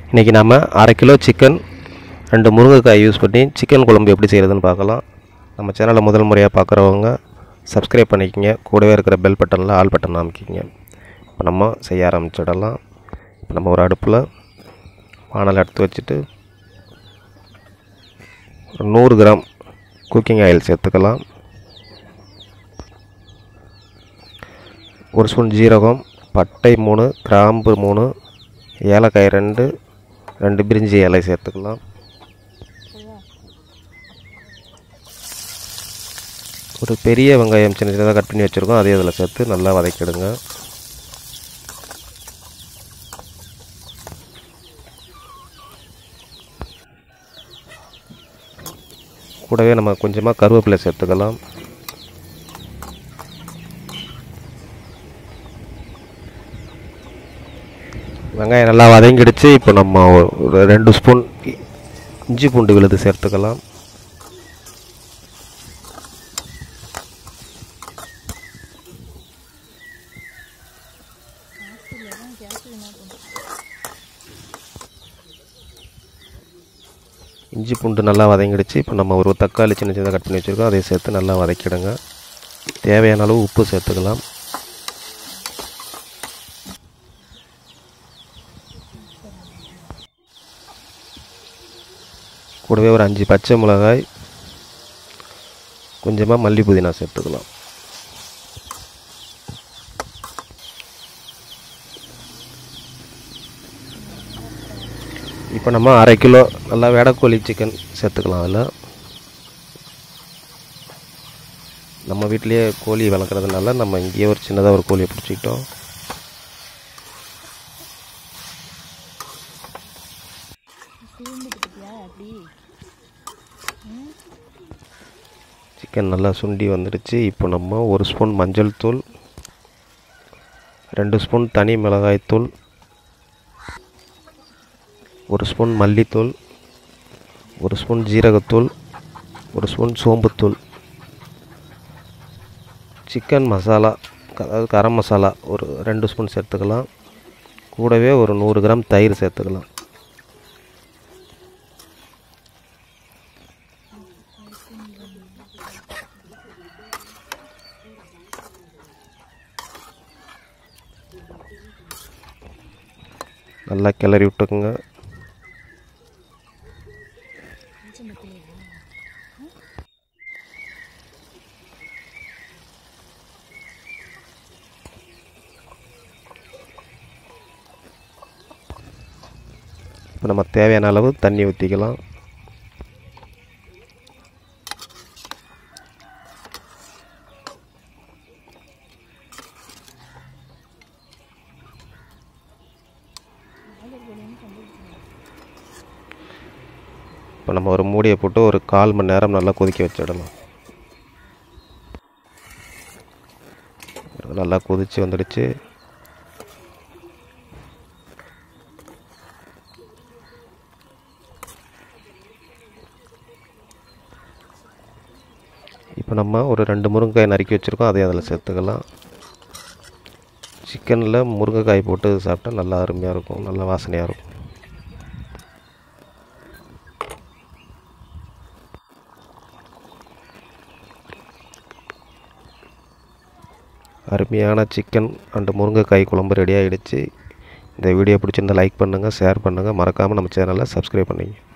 இன்றைக்கி நம்ம அரை கிலோ சிக்கன் ரெண்டு முருங்கைக்காய் யூஸ் பண்ணி சிக்கன் குழம்பு எப்படி செய்கிறதுன்னு பார்க்கலாம் நம்ம சேனலை முதல் முறையாக பார்க்குறவங்க சப்ஸ்கிரைப் பண்ணிக்கங்க கூடவே இருக்கிற பெல் பட்டனில் ஆல் பட்டன் அமைக்கிங்க இப்போ நம்ம செய்ய ஆரம்பிச்சிடலாம் இப்போ நம்ம ஒரு அடுப்பில் வானல் எடுத்து வச்சுட்டு ஒரு நூறு கிராம் குக்கிங் ஆயில் சேர்த்துக்கலாம் ஒரு ஸ்பூன் ஜீரகம் பட்டை மூணு கிராம்பு மூணு ஏலக்காய் ரெண்டு ரெண்டு பிரிஞ்சி இலை சேர்த்துக்கலாம் ஒரு பெரிய வெங்காயம் சின்ன சின்னதாக கட் பண்ணி வச்சுருக்கோம் அதே இதில் சேர்த்து நல்லா வதக்கிடுங்க கூடவே நம்ம கொஞ்சமாக கருவேப்பிலை சேர்த்துக்கலாம் வெங்காயம் நல்லா வதங்கிடுச்சு இப்போ நம்ம ஒரு ரெண்டு ஸ்பூன் இஞ்சி பூண்டு விழுது சேர்த்துக்கலாம் இஞ்சி பூண்டு நல்லா வதங்கிடுச்சு இப்போ நம்ம ஒரு தக்காளி சின்ன சின்னதாக கட் பண்ணி வச்சுருக்கோம் அதை சேர்த்து நல்லா வதக்கிடுங்க தேவையான அளவு உப்பு சேர்த்துக்கலாம் கூடவே ஒரு அஞ்சு பச்சை மிளகாய் கொஞ்சமாக மல்லி புதினா சேர்த்துக்கலாம் இப்போ நம்ம அரை கிலோ நல்லா வெடக்கோழி சிக்கன் சேர்த்துக்கலாம் அதில் நம்ம வீட்டிலேயே கோழி வளர்க்குறதுனால நம்ம இங்கேயே ஒரு சின்னதாக ஒரு கோழியை பிடிச்சிக்கிட்டோம் சிக்கன் நல்லா சுண்டி வந்துடுச்சு இப்போ நம்ம ஒரு ஸ்பூன் மஞ்சள் தூள் ரெண்டு ஸ்பூன் தனி மிளகாய் தூள் ஒரு ஸ்பூன் மல்லித்தூள் ஒரு ஸ்பூன் ஜீரகத்தூள் ஒரு ஸ்பூன் சோம்புத்தூள் சிக்கன் மசாலா அதாவது கரம் மசாலா ஒரு ரெண்டு ஸ்பூன் சேர்த்துக்கலாம் கூடவே ஒரு நூறு கிராம் தயிர் சேர்த்துக்கலாம் நல்லா கிளறி விட்டுக்குங்க இப்போ நம்ம தேவையான அளவு தண்ணி ஊற்றிக்கலாம் இப்போ நம்ம ஒரு மூடியை போட்டு ஒரு கால் மணி நேரம் நல்லா கொதிக்க வச்சிடலாம் நல்லா கொதிச்சு வந்துடுச்சு இப்போ நம்ம ஒரு ரெண்டு முருங்கைக்காய் நறுக்கி வச்சுருக்கோம் அதையும் அதில் சேர்த்துக்கலாம் சிக்கனில் முருங்கைக்காய் போட்டு சாப்பிட்டா நல்லா அருமையாக இருக்கும் நல்லா வாசனையாக இருக்கும் அருமையான சிக்கன் அண்டு முருங்கைக்காய் குழம்பு ரெடி ஆகிடுச்சு இந்த வீடியோ பிடிச்சிருந்தா லைக் பண்ணுங்கள் ஷேர் பண்ணுங்கள் மறக்காமல் நம்ம சேனலை சப்ஸ்கிரைப் பண்ணிங்க